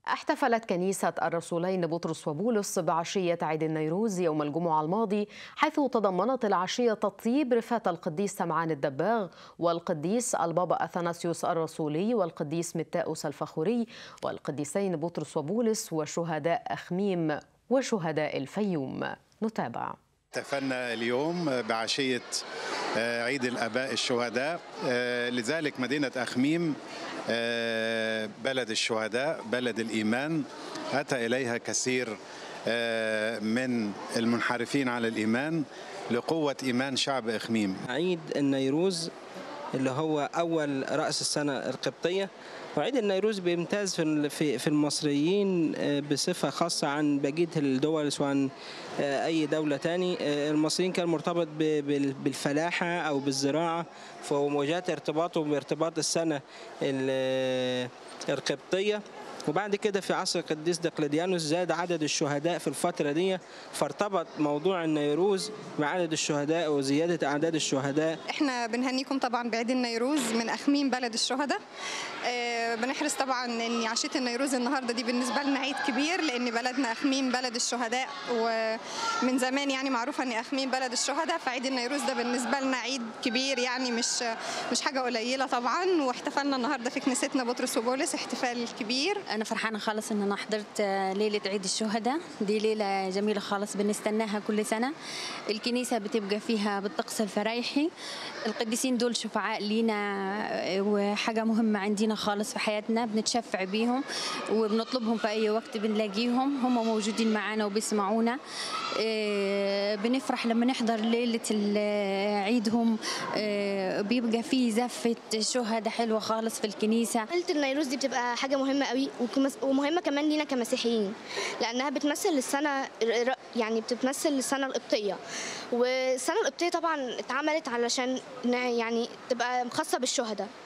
احتفلت كنيسة الرسولين بطرس وبولس بعشية عيد النيروز يوم الجمعة الماضي حيث تضمنت العشية تطيب رفاة القديس سمعان الدباغ والقديس البابا أثناسيوس الرسولي والقديس متاؤس الفخوري والقديسين بطرس وبولس وشهداء أخميم وشهداء الفيوم نتابع احتفلنا اليوم بعشية عيد الآباء الشهداء لذلك مدينة أخميم بلد الشهداء بلد الإيمان أتى إليها كثير من المنحرفين على الإيمان لقوة إيمان شعب إخميم عيد النيروز اللي هو أول رأس السنة القبطية وعيد النيروز بيمتاز في في المصريين بصفة خاصة عن بقية الدول سواء أي دولة تاني المصريين كان مرتبط بالفلاحة أو بالزراعة فوجات ارتباطه بارتباط السنة القبطية وبعد كده في عصر القديس دقلديانوس زاد عدد الشهداء في الفترة دي فارتبط موضوع النيروز بعدد الشهداء وزيادة أعداد الشهداء احنا بنهنيكم طبعا بعيد النيروز من أخميم بلد الشهداء اه بنحرص طبعا ان عشية النيروز النهارده دي بالنسبة لنا عيد كبير لأن بلدنا أخميم بلد الشهداء ومن زمان يعني معروفة ان أخميم بلد الشهداء فعيد النيروز ده بالنسبة لنا عيد كبير يعني مش مش حاجة قليلة طبعا واحتفلنا النهارده في كنيستنا بطرس وبولس احتفال كبير انا فرحانه خالص ان انا حضرت ليله عيد الشهداء دي ليله جميله خالص بنستناها كل سنه الكنيسه بتبقى فيها بالطقس الفرايحي القديسين دول شفعاء لينا وحاجه مهمه عندنا خالص في حياتنا بنتشفع بيهم وبنطلبهم في اي وقت بنلاقيهم هم موجودين معانا وبيسمعونا بنفرح لما نحضر ليله عيدهم بيبقى في زفه شهداء حلوه خالص في الكنيسه ليله النيروز دي بتبقى حاجه مهمه قوي ومهمه كمان لينا كمسيحيين لانها بتمثل السنه يعني بتمثل السنه القبطيه والسنه القبطيه طبعا اتعملت علشان يعني تبقى خاصه بالشهداء